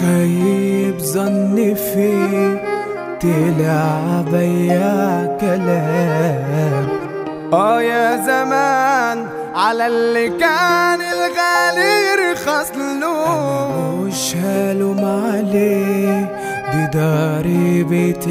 خيب ظني فيه طلع بيا كلام اه يا زمان على اللي كان الغالي يرخص له مش هلوم عليه دي داري بيت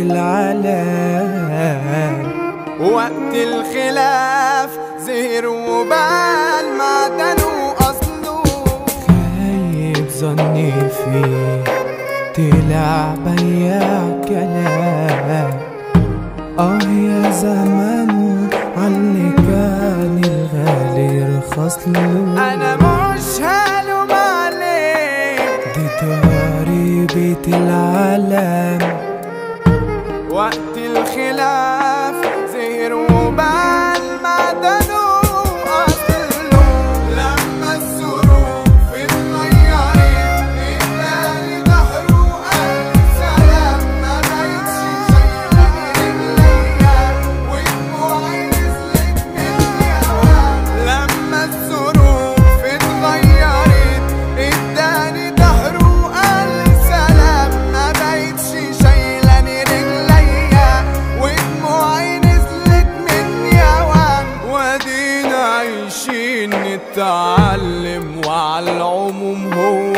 العلام وقت الخلاف زهر وبال معدنه أصله خايب ظني فيه طلع بيا كلام اه يا زمان عاللي كان الغالي يرخص له أنا مش هلوم عليك دي داري بيت العالم وقت الخلاف زهر وبال معدنه أصله لما الظروف اتغيرت اداني ظهره قال سلام ما بقتش شايلة رجليا ودموعي نزلت مني هوا لما الظروف اتغيرت اداني ظهره قال سلام ما بقتش شايلاني رجليا ودموعي نزلت مني اوام وادينا عايشين نتعلم وعلى العموم هو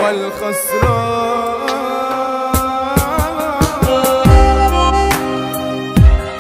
الخسران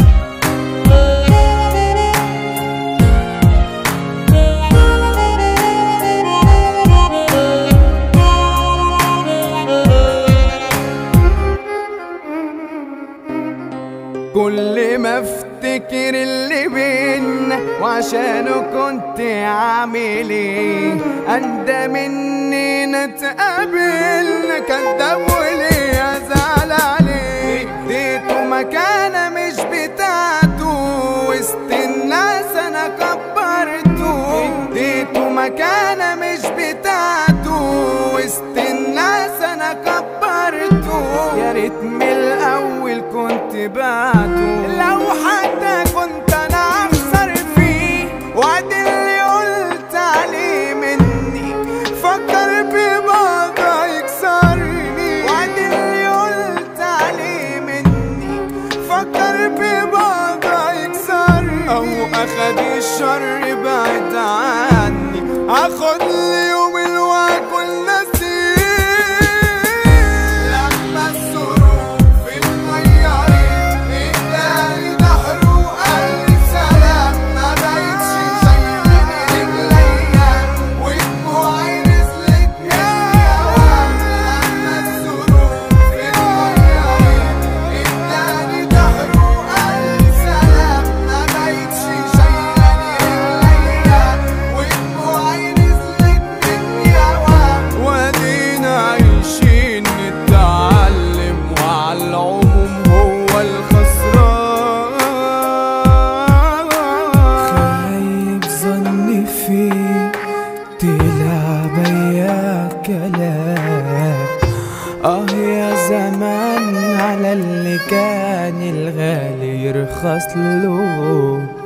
كل ما افتكر اللي بينا وعشانه كنت عامل ايه اندم اننا اتقابلنا كداب وليه ازعل عليه اديته مكانه مش بتاعته وسط الناس انا كبرته اديته مكانه مش بتاعته وسط الناس انا كبرته يا ريت من الاول كنت بعته لو حتى كنت انا اخسر فيه وادي اللي قلت عليه مني فكر ببعض يكسرني وادي اللي قلت عليه مني فكر ببعض يكسرني او اخد الشر بعد عني اخد اليوم الواكل نسيه لما الظروف اتغيرت اداني ظهره قال سلام ما بقتش شايلاني رجليا ودموعي نزلت مني اوام لما الظروف اتغيرت اداني ظهره قال سلام ما بقتش شايلاني رجليا ودموعي نزلت مني اوام وادينا عايشين نتعلم وعلى العموم هو الخسران خايب ظني فيه طلع بيا كلام اه يا زمان على اللي كان الغالي يرخص له